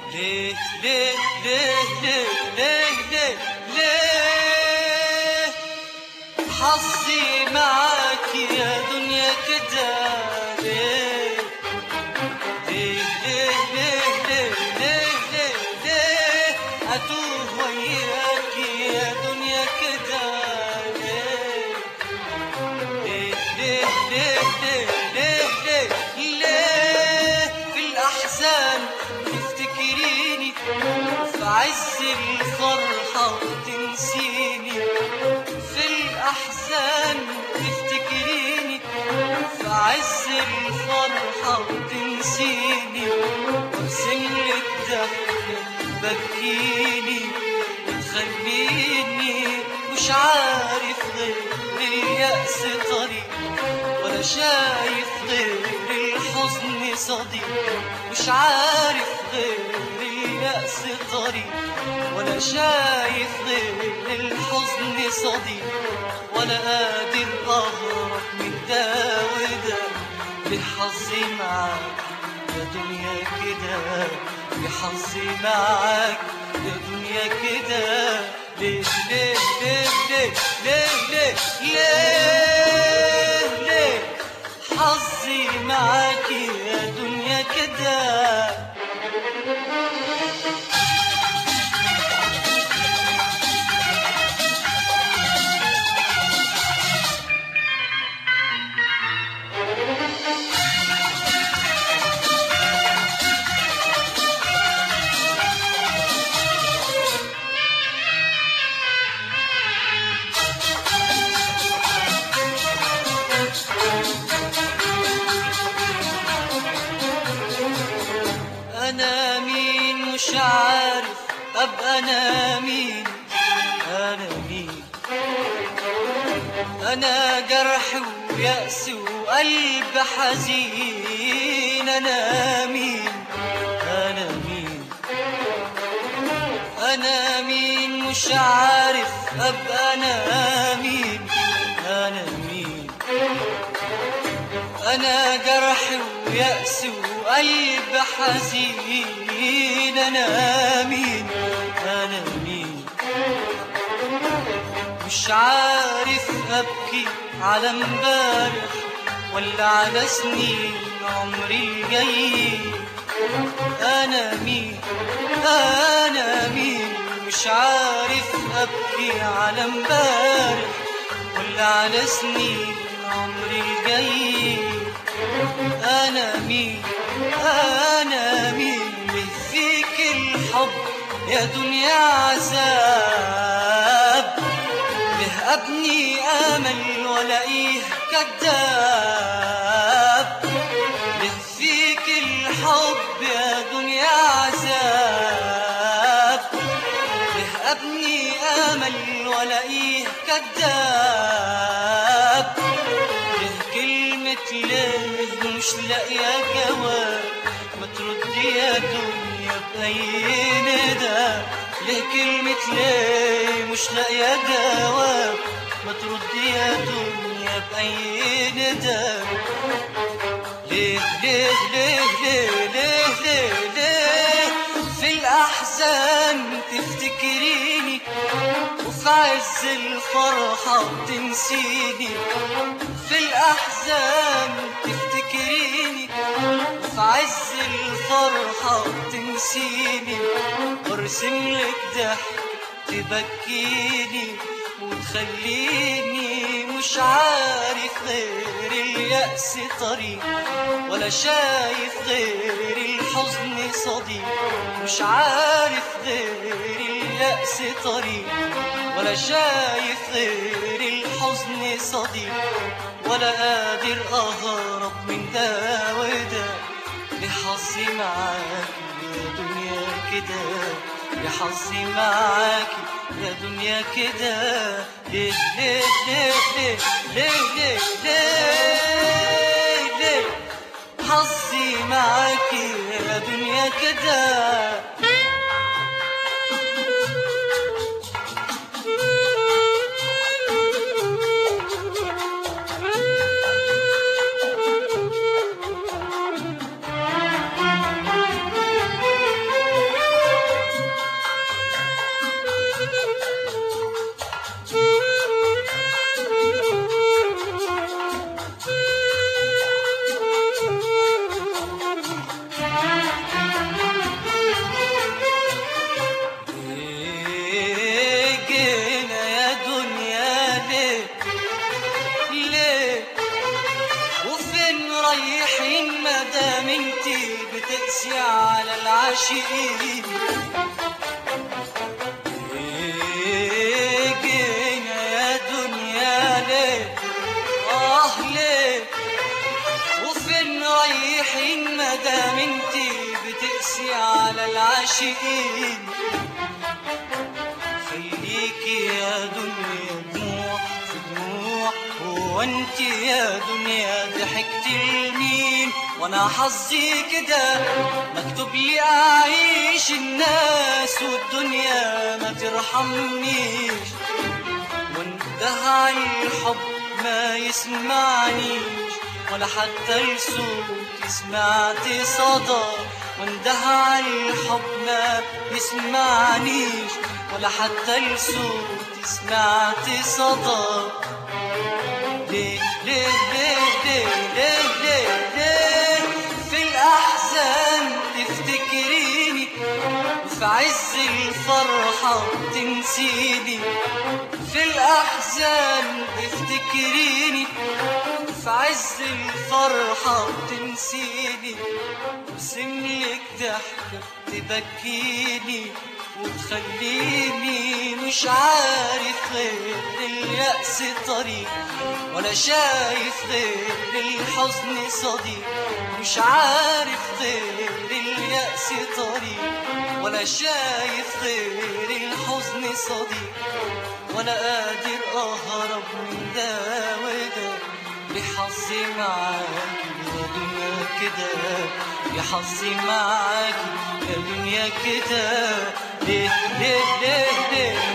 ليه ليه ليه ليه ليه ليه ليه حظي معاك يا دنيا كده ليه ليه ليه ليه ليه ليه ليه ليه أتوه وياك يا دنيا كده ليه ليه ليه ليه ليه ليه ليه ليه في الأحزان تفتكريني في عز الفرحة وتنسيني في الأحزان تفتكريني في عز الفرحة وتنسيني وارسم لك ضحكة تبكيني وتخليني مش عارف غير اليأس طريق ولا شايف غير الحزن صديق مش عارف غير اليأس طريق ولا شايف غير الحزن صديق ولا قادر أهرب من ده وده لحظي معاك يا دنيا كده لحظي معاك يا دنيا كده ليه ليه ليه ليه ليه ليه ليه ليه حظي معاك يا دنيا كده أنا مين مش عارف أبقى أنا مين أنا مين أنا جرح ويأس وقلب حزين أنا مين أنا مين أنا مين مش عارف أبقى أنا مين أنا مين أنا جرح ويأس وقلب حزين أنا مين أنا مين مش عارف أبكي على امبارح ولا على سنين عمري جاي أنا مين أنا مين مش عارف أبكي على امبارح ولا على سنين عمري الجاي أنا مين أنا مين ليه فيك الحب يا دنيا عذاب ليه أبني أمل ولاقيه كذاب ليه فيك الحب يا دنيا عذاب ليه أبني أمل ولاقيه كذاب ليه كلمة ليه مش لاقية جواب ما تردي يا دنيا بأي ندى ليه كلمة ليه مش لاقية جواب ما تردي يا دنيا بأي ندى ليه ليه ليه ليه ليه ليه ليه في الأحزان تفتكريني وفي عز الفرحة تنسيني في الأحزان تفتكريني وفي عز الفرحة تنسيني وارسم لك ضحك تبكيني وتخليني مش عارف غير اليأس طريق ولا شايف غير الحزن صديق مش عارف غير اليأس طريق ولا شايف غير الحزن صديق ولا قادر أهرب من ده وده لحظي معاك يا دنيا كده لحظي معاك يا دنيا كده ليه ليه ليه ليه ليه ليه ليه ليه حظي معاك يا دنيا كده العاشقين ليه جينا يا دنيا ليه آه ليه وفين رايحين مدام انتي بتقسي على العاشقين خليكي يا دنيا دموع في دموع هو انت يا دنيا ضحكت لمين وانا حظي كده مكتوب لي اعيش الناس والدنيا ما ترحمنيش وانتهى الحب ما يسمعنيش ولا حتى الصوت سمعت صدى واندهى الحب ما يسمعنيش ولا حتى الصوت سمعت صدى ليه ليه ليه ليه ليه ليه ليه في الأحزان تفتكريني وفي عز الفرحة تنسيني في الأحزان تفتكريني في عز الفرحة تنسيني وسملك ضحكة تبكيني وتخليني مش عارف غير اليأس طريق ولا شايف غير الحزن صديق مش عارف غير اليأس طريق ولا شايف غير الحزن صديق ولا قادر أهرب من ده وده بحظي معاكي يا دنيا كده بحظي معاكي يا دنيا كده ليه ليه ليه ليه